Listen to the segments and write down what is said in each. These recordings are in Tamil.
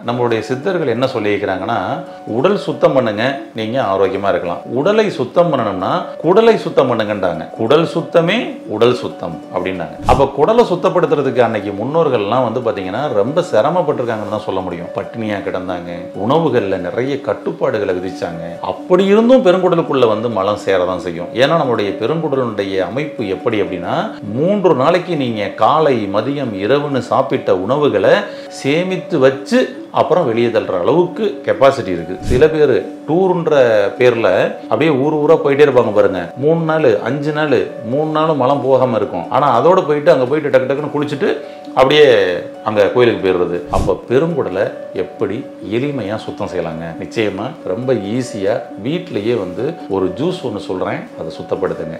நம்மளுடைய சித்தர்கள் என்ன சொல்லியிருக்கிறாங்கன்னா உடல் சுத்தம் பண்ணுங்க நீங்க ஆரோக்கியமா இருக்கலாம் உடலை சுத்தம் பண்ணணும்னா குடலை சுத்தம் பண்ணுங்கன்றாங்க குடல் சுத்தமே உடல் சுத்தம் அப்படின்னாங்க அப்ப குடலை சுத்தப்படுத்துறதுக்கு அன்னைக்கு முன்னோர்கள்லாம் வந்து பாத்தீங்கன்னா ரொம்ப சிரமப்பட்டிருக்காங்கன்னு தான் சொல்ல முடியும் பட்டினியா கிடந்தாங்க உணவுகள்ல நிறைய கட்டுப்பாடுகளை விதிச்சாங்க அப்படி இருந்தும் பெருங்குடலுக்குள்ள வந்து மலம் சேரதான் செய்யும் ஏன்னா நம்மளுடைய பெருங்குடலுடைய அமைப்பு எப்படி அப்படின்னா மூன்று நாளைக்கு நீங்க காலை மதியம் இரவுன்னு சாப்பிட்ட உணவுகளை சேமித்து வச்சு அப்புறம் வெளியே தள்ளுற அளவுக்கு கெப்பாசிட்டி இருக்கு சில பேர் டூருன்ற பேர்ல அப்படியே ஊர் ஊரா போயிட்டே இருப்பாங்க பாருங்க மூணு நாள் அஞ்சு நாள் மூணு நாளும் மலம் போகாம இருக்கும் ஆனா அதோட போயிட்டு அங்க போயிட்டு டக்கு டக்குன்னு குளிச்சுட்டு அப்படியே அங்க கோயிலுக்கு போயிடுறது அப்ப பெருங்குடலை எப்படி எளிமையா சுத்தம் செய்யலாங்க நிச்சயமா ரொம்ப ஈஸியா வீட்டிலேயே வந்து ஒரு ஜூஸ் ஒன்று சொல்றேன் அதை சுத்தப்படுத்துங்க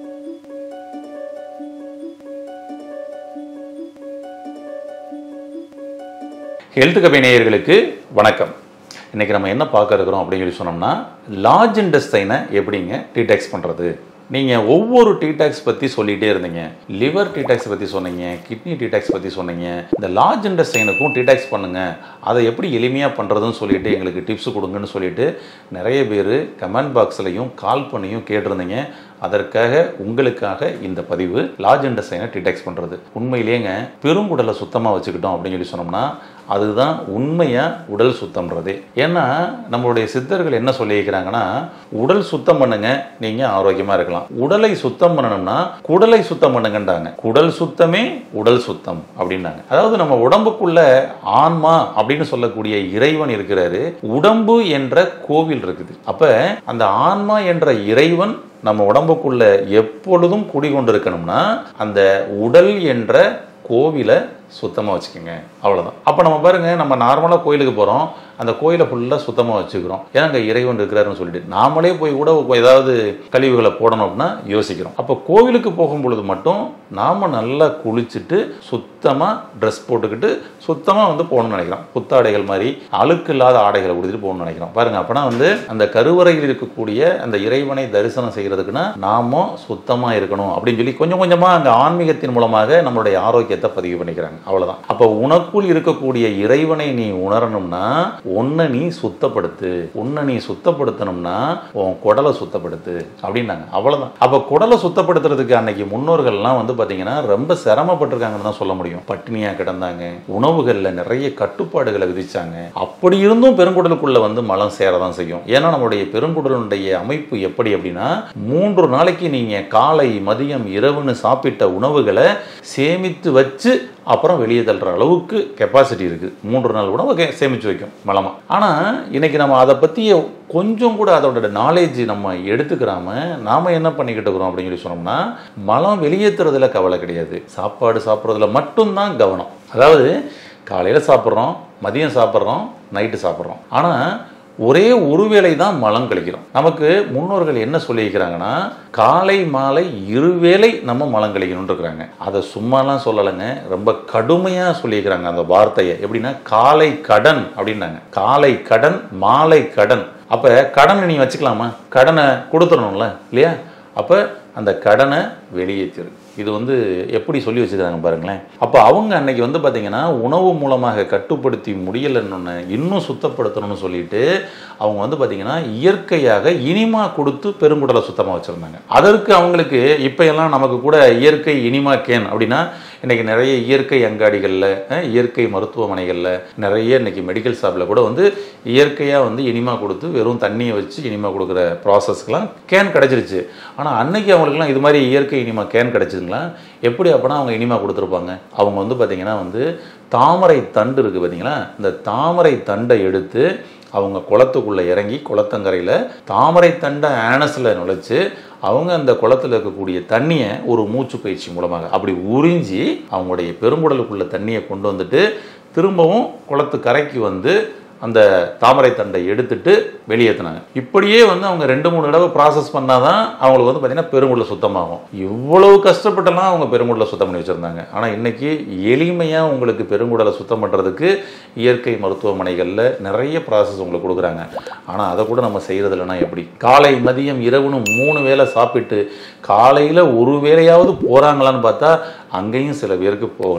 ஹெல்த் கபை நேயர்களுக்கு வணக்கம் இன்னைக்கு நம்ம என்ன பார்க்க இருக்கிறோம் அப்படின்னு சொல்லி சொன்னோம்னா லார்ஜ் இண்டஸ்டைனை எப்படிங்க டீடாக்ஸ் பண்ணுறது நீங்கள் ஒவ்வொரு டீடாக்ஸ் பற்றி சொல்லிகிட்டே இருந்தீங்க லிவர் டீடாக்ஸ் பற்றி சொன்னீங்க கிட்னி டீடாக்ஸ் பற்றி சொன்னீங்க இந்த லார்ஜ் இண்டஸ்டைனுக்கும் டீடாக்ஸ் பண்ணுங்க அதை எப்படி எளிமையாக பண்ணுறதுன்னு சொல்லிட்டு எங்களுக்கு டிப்ஸ் கொடுங்கன்னு சொல்லிட்டு நிறைய பேர் கமெண்ட் பாக்ஸ்லையும் கால் பண்ணியும் கேட்டிருந்தீங்க அதற்காக உங்களுக்காக இந்த பதிவு லார்ஜ் இண்டஸ்டைனை டிடெக்ஸ் பண்ணுறது உண்மையிலேங்க பெருங்குடலை சுத்தமாக வச்சுக்கிட்டோம் அப்படின்னு சொல்லி சொன்னோம்னா அதுதான் உண்மையாக உடல் சுத்தம்ன்றது ஏன்னா நம்மளுடைய சித்தர்கள் என்ன சொல்லியிருக்கிறாங்கன்னா உடல் சுத்தம் பண்ணுங்க நீங்கள் ஆரோக்கியமாக இருக்கலாம் உடலை சுத்தம் பண்ணணும்னா குடலை சுத்தம் பண்ணுங்கன்றாங்க குடல் சுத்தமே உடல் சுத்தம் அப்படின்னாங்க அதாவது நம்ம உடம்புக்குள்ள ஆன்மா அப்படின்னு சொல்லக்கூடிய இறைவன் இருக்கிறாரு உடம்பு என்ற கோவில் இருக்குது அப்ப அந்த ஆன்மா என்ற இறைவன் நம்ம உடம்புக்குள்ள எப்பொழுதும் குடிகொண்டிருக்கணும்னா அந்த உடல் என்ற கோவிலை சுத்தமாக வச்சுக்கோங்க அவ்வளோதான் அப்போ நம்ம பாருங்க நம்ம நார்மலாக கோயிலுக்கு போகிறோம் அந்த கோயிலை ஃபுல்லாக சுத்தமாக வச்சுக்கிறோம் ஏன்னா அங்கே இறைவன் இருக்கிறாருன்னு சொல்லிட்டு நாமளே போய் கூட ஏதாவது கழிவுகளை போடணும் அப்படின்னா யோசிக்கிறோம் அப்போ கோவிலுக்கு போகும் பொழுது மட்டும் நாம் நல்லா குளிச்சுட்டு சுத்தமாக ட்ரெஸ் போட்டுக்கிட்டு சுத்தமாக வந்து போகணும்னு நினைக்கிறோம் புத்தாடைகள் மாதிரி அழுக்கு இல்லாத ஆடைகளை உடுத்திட்டு போகணும்னு நினைக்கிறோம் பாருங்க அப்போனா வந்து அந்த கருவறையில் இருக்கக்கூடிய அந்த இறைவனை தரிசனம் செய்கிறதுக்குன்னா நாம சுத்தமாக இருக்கணும் அப்படின்னு சொல்லி கொஞ்சம் கொஞ்சமாக அந்த ஆன்மீகத்தின் மூலமாக நம்மளுடைய ஆரோக்கியத்தை பதிவு பண்ணிக்கிறாங்க அவ்வளவுதான் அப்போ உனக்குள் இருக்கக்கூடிய இறைவனை நீ உணரணும்னா உன்னை நீ சுத்தப்படுத்து உன்னை நீ சுத்தப்படுத்தணும்னா உன் குடலை சுத்தப்படுத்து அப்படின்னாங்க அவ்வளவுதான் அப்போ குடலை சுத்தப்படுத்துறதுக்கு அன்னைக்கு முன்னோர்கள்லாம் வந்து பாத்தீங்கன்னா ரொம்ப சிரமப்பட்டிருக்காங்கன்னு தான் சொல்ல முடியும் பட்டினியா கிடந்தாங்க உணவுகள்ல நிறைய கட்டுப்பாடுகளை விதிச்சாங்க அப்படி இருந்தும் பெருங்குடலுக்குள்ள வந்து மலம் சேரதான் செய்யும் ஏன்னா நம்மளுடைய பெருங்குடலுடைய அமைப்பு எப்படி அப்படின்னா மூன்று நாளைக்கு நீங்க காலை மதியம் இரவுன்னு சாப்பிட்ட உணவுகளை சேமித்து வச்சு அப்புறம் வெளியே தள்ளுற அளவுக்கு கெப்பாசிட்டி இருக்குது மூன்று நாள் உணவை கே- சேமிச்சு வைக்கும் மலமா ஆனால் இன்னைக்கு நம்ம அதை பற்றிய கொஞ்சம் கூட அதோட நாலேஜ் நம்ம எடுத்துக்கிறாம நாம என்ன பண்ணிக்கிட்டு இருக்கிறோம் அப்படின்னு சொல்லி சொன்னோம்னா மலம் வெளியேற்றுறதுல கவலை கிடையாது சாப்பாடு சாப்பிட்றதுல மட்டும்தான் கவனம் அதாவது காலையில் சாப்பிட்றோம் மதியம் சாப்பிட்றோம் நைட்டு சாப்பிட்றோம் ஆனால் ஒரே ஒரு வேளை தான் மலம் கழிக்கிறோம் நமக்கு முன்னோர்கள் என்ன சொல்லியிருக்கிறாங்கன்னா காலை மாலை இருவேளை நம்ம மலம் கழிக்கணும்னு இருக்கிறாங்க அதை சும்மாலாம் சொல்லலைங்க ரொம்ப கடுமையாக சொல்லியிருக்கிறாங்க அந்த வார்த்தையை எப்படின்னா காலை கடன் அப்படின்னாங்க காலை கடன் மாலை கடன் அப்போ கடனை நீ வச்சுக்கலாமா கடனை கொடுத்துடணும்ல இல்லையா அப்போ அந்த கடனை வெளியேற்றிரு இது வந்து எப்படி சொல்லி வச்சுக்கிறாங்க பாருங்களேன் அப்போ அவங்க அன்னைக்கு வந்து பார்த்தீங்கன்னா உணவு மூலமாக கட்டுப்படுத்தி முடியலைன்னு இன்னும் சுத்தப்படுத்தணும்னு சொல்லிட்டு அவங்க வந்து பார்த்தீங்கன்னா இயற்கையாக இனிமா கொடுத்து பெருங்குடலை சுத்தமாக வச்சுருந்தாங்க அதற்கு அவங்களுக்கு இப்போ எல்லாம் நமக்கு கூட இயற்கை இனிமா கேன் அப்படின்னா இன்னைக்கு நிறைய இயற்கை அங்காடிகளில் அஹ், இயற்கை மருத்துவமனைகளில் நிறைய இன்னைக்கு மெடிக்கல் ஷாப்பில் கூட வந்து இயற்கையாக வந்து இனிமா கொடுத்து வெறும் தண்ணியை வச்சு இனிமா கொடுக்குற ப்ராசஸ்க்கெலாம் கேன் கிடச்சிருச்சு ஆனால் அன்னைக்கு அவங்களுக்குலாம் இது மாதிரி இயற்கை இனிமா கேன் கிடச்சிதுங்களா எப்படி அப்போனா அவங்க இனிமா கொடுத்துருப்பாங்க அவங்க வந்து பார்த்திங்கன்னா வந்து தாமரை தண்டு இருக்குது பார்த்தீங்களா இந்த தாமரை தண்டை எடுத்து அவங்க குளத்துக்குள்ளே இறங்கி குளத்தங்கரையில் தாமரை தண்டை ஆனஸில் நுழைச்சு அவங்க அந்த குளத்துல இருக்கக்கூடிய தண்ணியை ஒரு மூச்சு பயிற்சி மூலமாக அப்படி உறிஞ்சி அவங்களுடைய பெருங்குடலுக்குள்ள தண்ணியை கொண்டு வந்துட்டு திரும்பவும் குளத்து கரைக்கு வந்து அந்த தாமரை தண்டை எடுத்துட்டு வெளியேற்றினாங்க இப்படியே வந்து அவங்க ரெண்டு மூணு தடவை ப்ராசஸ் பண்ணாதான் அவங்களுக்கு வந்து பார்த்தீங்கன்னா பெருங்குடல சுத்தமாகும் இவ்வளவு கஷ்டப்பட்டெல்லாம் அவங்க பெருங்குடலை சுத்தம் பண்ணி வச்சுருந்தாங்க ஆனால் இன்னைக்கு எளிமையாக உங்களுக்கு பெருங்குடலை சுத்தம் பண்ணுறதுக்கு இயற்கை மருத்துவமனைகளில் நிறைய ப்ராசஸ் உங்களுக்கு கொடுக்குறாங்க ஆனால் அதை கூட நம்ம செய்கிறது இல்லைன்னா எப்படி காலை மதியம் இரவுன்னு மூணு வேளை சாப்பிட்டு காலையில் ஒரு வேளையாவது போகிறாங்களான்னு பார்த்தா அங்கேயும் சில பேருக்கு போகலை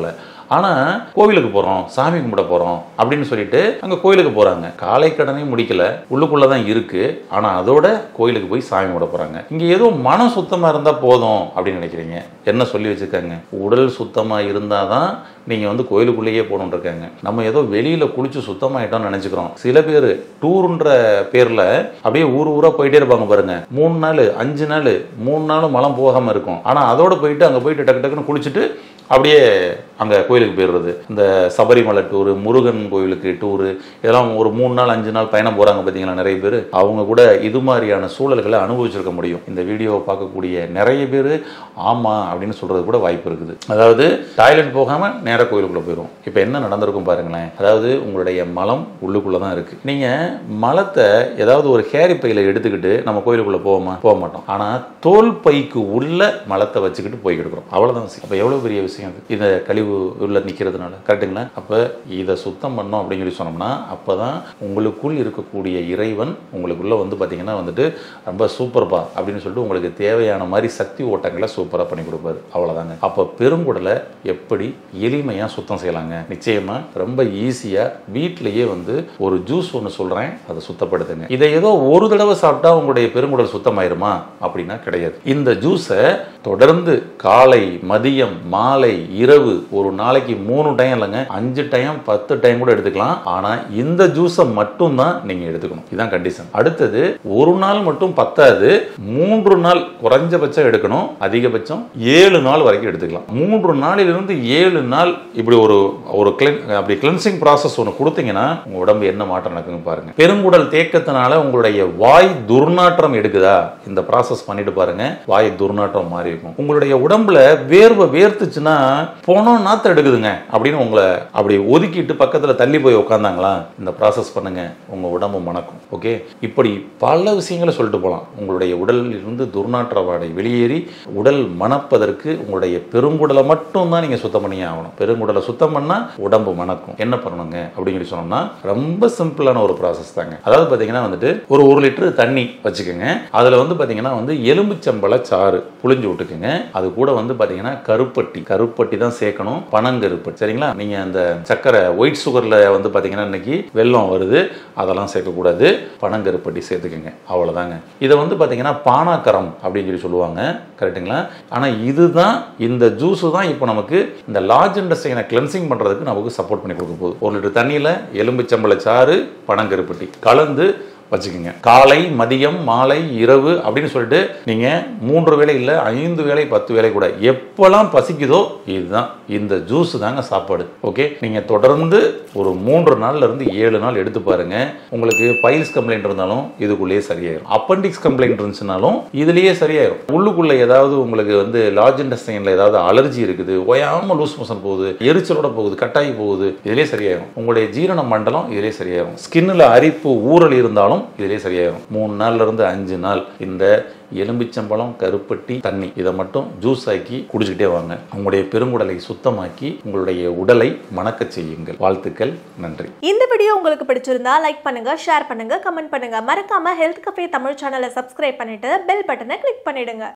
ஆனால் கோவிலுக்கு போகிறோம் சாமி கும்பிட போகிறோம் அப்படின்னு சொல்லிட்டு அங்கே கோயிலுக்கு போகிறாங்க காலை கடனையும் முடிக்கல உள்ளுக்குள்ளே தான் இருக்குது ஆனால் அதோட கோயிலுக்கு போய் சாமி கும்பிட போகிறாங்க இங்கே ஏதோ மனம் சுத்தமாக இருந்தால் போதும் அப்படின்னு நினைக்கிறீங்க என்ன சொல்லி வச்சுருக்காங்க உடல் சுத்தமாக இருந்தால் தான் நீங்கள் வந்து கோயிலுக்குள்ளேயே போகணுன்னு இருக்காங்க நம்ம ஏதோ வெளியில் குளிச்சு சுத்தமாயிட்டோம்னு நினச்சிக்கிறோம் சில பேர் டூருன்ற பேரில் அப்படியே ஊர் ஊராக போயிட்டே இருப்பாங்க பாருங்க மூணு நாள் அஞ்சு நாள் மூணு நாளும் மலம் போகாமல் இருக்கும் ஆனால் அதோட போயிட்டு அங்கே போயிட்டு டக்கு டக்குன்னு குளிச்சுட்டு அப்படியே அங்கே கோயிலுக்கு போயிடுறது இந்த சபரிமலை டூரு முருகன் கோயிலுக்கு டூரு இதெல்லாம் ஒரு மூணு நாள் அஞ்சு நாள் பயணம் போகிறாங்க பார்த்தீங்களா நிறைய பேர் அவங்க கூட இது மாதிரியான சூழல்களை அனுபவிச்சிருக்க முடியும் இந்த வீடியோவை பார்க்கக்கூடிய நிறைய பேர் ஆமாம் அப்படின்னு சொல்கிறது கூட வாய்ப்பு இருக்குது அதாவது டாய்லெட் போகாமல் நேராக கோயிலுக்குள்ளே போயிடும் இப்போ என்ன நடந்திருக்கும் பாருங்களேன் அதாவது உங்களுடைய மலம் உள்ளுக்குள்ளே தான் இருக்குது நீங்கள் மலத்தை ஏதாவது ஒரு ஹேரி பையில் எடுத்துக்கிட்டு நம்ம கோயிலுக்குள்ளே போவோமா போக மாட்டோம் ஆனால் தோல் பைக்கு உள்ள மலத்தை வச்சுக்கிட்டு போய்கிட்டு இருக்கிறோம் அவ்வளோதான் அப்போ எவ்வளோ பெரிய விஷயம் அது இந்த கழிவு உள்ள நிற்கிறதுனால கரெக்டுங்களா அப்போ இதை சுத்தம் பண்ணோம் அப்படின்னு சொல்லி சொன்னோம்னா அப்போ தான் உங்களுக்குள் இருக்கக்கூடிய இறைவன் உங்களுக்குள்ளே வந்து பார்த்தீங்கன்னா வந்துட்டு ரொம்ப சூப்பர்பா அப்படின்னு சொல்லிட்டு உங்களுக்கு தேவையான மாதிரி சக்தி ஓட்டங்களை சூப்பராக பண்ணி கொடுப்பாரு அவ்வளோதாங்க அப்போ பெருங்குடலை எப்படி எளிமையாக சுத்தம் செய்யலாங்க நிச்சயமாக ரொம்ப ஈஸியாக வீட்டிலேயே வந்து ஒரு ஜூஸ் ஒன்று சொல்கிறேன் அதை சுத்தப்படுத்துங்க இதை ஏதோ ஒரு தடவை சாப்பிட்டா உங்களுடைய பெருங்குடல் சுத்தமாயிருமா அப்படின்னா கிடையாது இந்த ஜூஸை தொடர்ந்து காலை மதியம் மாலை இரவு ஒரு நாளைக்கு மூணு டைம் இல்லைங்க அஞ்சு டைம் பத்து டைம் கூட எடுத்துக்கலாம் ஆனால் இந்த ஜூஸை மட்டும் தான் நீங்கள் எடுத்துக்கணும் இதுதான் கண்டிஷன் அடுத்தது ஒரு நாள் மட்டும் பத்தாது மூன்று நாள் குறைஞ்சபட்சம் எடுக்கணும் அதிகபட்சம் ஏழு நாள் வரைக்கும் எடுத்துக்கலாம் மூன்று நாளிலிருந்து ஏழு நாள் இப்படி ஒரு ஒரு clean- அப்படி கிளென்சிங் ப்ராசஸ் ஒன்று கொடுத்தீங்கன்னா உங்க உடம்பு என்ன மாற்றம் நடக்குங்க பாருங்க பெருங்குடல் தேக்கத்தினால உங்களுடைய வாய் துர்நாற்றம் எடுக்குதா இந்த ப்ராசஸ் பண்ணிட்டு பாருங்க வாய் துர்நாற்றம் மாறி இருக்கும் உங்களுடைய உடம்புல வேர்வை வேர்த்துச்சுன்னா போனோம் நாத்த எடுக்குதுங்க அப்படின்னு உங்களை அப்படி ஒதுக்கிட்டு பக்கத்துல தள்ளி போய் உட்காந்தாங்களா இந்த ப்ராசஸ் பண்ணுங்க உங்க உடம்பு மணக்கும் ஓகே இப்படி பல விஷயங்களை சொல்லிட்டு போகலாம் உங்களுடைய உடலில் இருந்து துர்நாற்ற வாடை வெளியேறி உடல் மணப்பதற்கு உங்களுடைய பெருங்குடலை மட்டும் தான் நீங்க சுத்தம் பண்ணியே ஆகணும் பெருங்குடலை சுத்தம் பண்ணா உடம்பு மணக்கும் என்ன பண்ணணுங்க அப்படின்னு சொல்லி சொன்னோம்னா ரொம்ப சிம்பிளான ஒரு ப்ராசஸ் தாங்க அதாவது பார்த்தீங்கன்னா வந்துட்டு ஒரு ஒரு லிட்டர் தண்ணி வச்சுக்கோங்க அதில் வந்து பார்த்தீங்கன்னா வந்து எலும்புச்சம்பழ சாறு புளிஞ்சு விட்டுக்குங்க அது கூட வந்து பார்த்தீங்கன்னா கருப்பட்டி கருப்பட்டி தான் சேர்க்கணும் பனங்கருப்பட்டி சரிங்களா நீங்கள் அந்த சக்கரை ஒயிட் சுகரில் வந்து பார்த்தீங்கன்னா இன்னைக்கு வெல்லம் வருது அதெல்லாம் சேர்க்கக்கூடாது பனங்கருப்பட்டி சேர்த்துக்குங்க அவ்வளோதாங்க இதை வந்து பார்த்தீங்கன்னா பானாக்கரம் அப்படின்னு சொல்லி சொல்லுவாங்க கரெக்ட்டுங்களா ஆனால் இதுதான் இந்த ஜூஸு தான் இப்போ நமக்கு இந்த லார்ஜ் இண்டஸ்ட்ரியை கிளென்சிங் பண்ணுறதுக்கு நமக்கு சப்போர்ட் பண்ணி கொடுக்க போகுது ஒரு லிட்டர் தண்ணியில் எலும்புச்சம்பழ சாறு பனங்கருப்பட்டி கலந்து வச்சுக்கோங்க காலை மதியம் மாலை இரவு அப்படின்னு சொல்லிட்டு நீங்கள் மூன்று வேளை இல்லை ஐந்து வேளை பத்து வேளை கூட எப்போல்லாம் பசிக்குதோ இதுதான் இந்த ஜூஸ் தாங்க சாப்பாடு ஓகே நீங்கள் தொடர்ந்து ஒரு மூன்று நாள்ல இருந்து ஏழு நாள் எடுத்து பாருங்க உங்களுக்கு பைல்ஸ் கம்ப்ளைண்ட் இருந்தாலும் இதுக்குள்ளேயே சரியாயிரும் அப்பண்டிக்ஸ் கம்ப்ளைண்ட் இருந்துச்சுனாலும் இதுலயே சரியாயிரும் உள்ளுக்குள்ள ஏதாவது உங்களுக்கு வந்து லார்ஜ் இன்டஸ்டைன்ல ஏதாவது அலர்ஜி இருக்குது ஓயாம லூஸ் மோஷன் போகுது எரிச்சலோட போகுது கட்டாயி போகுது இதுலயே சரியாயிரும் உங்களுடைய ஜீரண மண்டலம் இதுலயே சரியாயிரும் ஸ்கின்ல அரிப்பு ஊறல் இருந்தாலும் இதுலயே சரியாயிரும் மூணு நாள்ல இருந்து அஞ்சு நாள் இந்த எலும்பிச்சம்பழம் கருப்பட்டி தண்ணி இதை மட்டும் ஜூஸ் ஆக்கி குடிச்சுக்கிட்டே வாங்க உங்களுடைய பெருங்குடலை சுத்தமாக்கி உங்களுடைய உடலை மணக்கச் செய்யுங்கள் வாழ்த்துக்கள் நன்றி இந்த வீடியோ உங்களுக்கு பிடிச்சிருந்தா லைக் பண்ணுங்க ஷேர் பண்ணுங்க கமெண்ட் பண்ணுங்க மறக்காம ஹெல்த் கஃபே தமிழ் சேனலை சப்ஸ்கிரைப் பண்ணிட்டு பெல் பட்டனை கிளிக் பண்ணிடுங்க